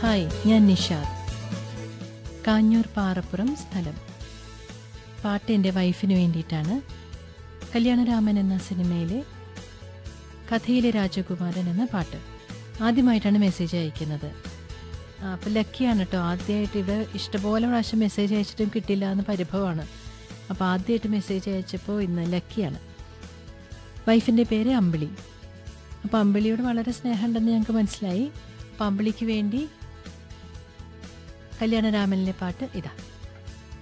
hi ഞാൻ നിഷാദ് കാഞ്ഞൂർ പാറപ്പുറം സ്ഥലം പാട്ട് എൻ്റെ വൈഫിന് വേണ്ടിയിട്ടാണ് കല്യാണരാമൻ എന്ന സിനിമയിലെ കഥയിലെ രാജകുമാരൻ എന്ന പാട്ട് ആദ്യമായിട്ടാണ് മെസ്സേജ് അയക്കുന്നത് ആ, അപ്പോൾ ലക്കിയാണ് കേട്ടോ ആദ്യമായിട്ട് ഇവിടെ ഇഷ്ടംപോലെ പ്രാവശ്യം മെസ്സേജ് അയച്ചിട്ടും കിട്ടില്ല എന്ന് പരിഭവമാണ് അപ്പോൾ ആദ്യമായിട്ട് മെസ്സേജ് അയച്ചപ്പോൾ ഇന്ന് ലക്കിയാണ് വൈഫിൻ്റെ പേര് അമ്പിളി അപ്പോൾ അമ്പിളിയോട് വളരെ സ്നേഹമുണ്ടെന്ന് ഞങ്ങൾക്ക് മനസ്സിലായി അപ്പോൾ അമ്പിളിക്ക് വേണ്ടി കല്യാണരാമനിലെ പാട്ട് ഇതാ